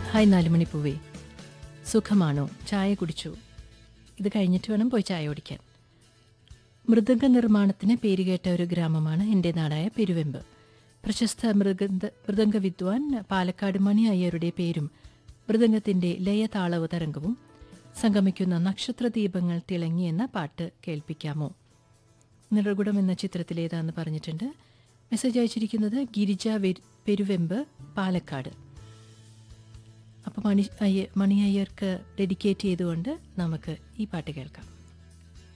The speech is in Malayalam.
ഹായ് നാലുമണിപ്പൂവേ സുഖമാണോ ചായ കുടിച്ചു ഇത് കഴിഞ്ഞിട്ട് വേണം പോയി ചായ കുടിക്കാൻ മൃദംഗ നിർമ്മാണത്തിന് പേരുകേട്ട ഒരു ഗ്രാമമാണ് എൻ്റെ നാടായ പെരുവെമ്പ് പ്രശസ്ത മൃഗന്ത മൃദംഗ വിദ്വാൻ പാലക്കാട് മണി അയ്യരുടെ പേരും മൃദംഗത്തിൻ്റെ ലയതാളവ് തരംഗവും സംഗമിക്കുന്ന നക്ഷത്രദീപങ്ങൾ തിളങ്ങി എന്ന പാട്ട് കേൾപ്പിക്കാമോ നിറകുടം എന്ന ചിത്രത്തിലേതാന്ന് പറഞ്ഞിട്ടുണ്ട് മെസ്സേജ് അയച്ചിരിക്കുന്നത് ഗിരിജ വെര്- പെരുവെമ്പ് പാലക്കാട് അപ്പോൾ മണി അയ്യ മണി അയ്യർക്ക് ഡെഡിക്കേറ്റ് ചെയ്തുകൊണ്ട് നമുക്ക് ഈ പാട്ട് കേൾക്കാം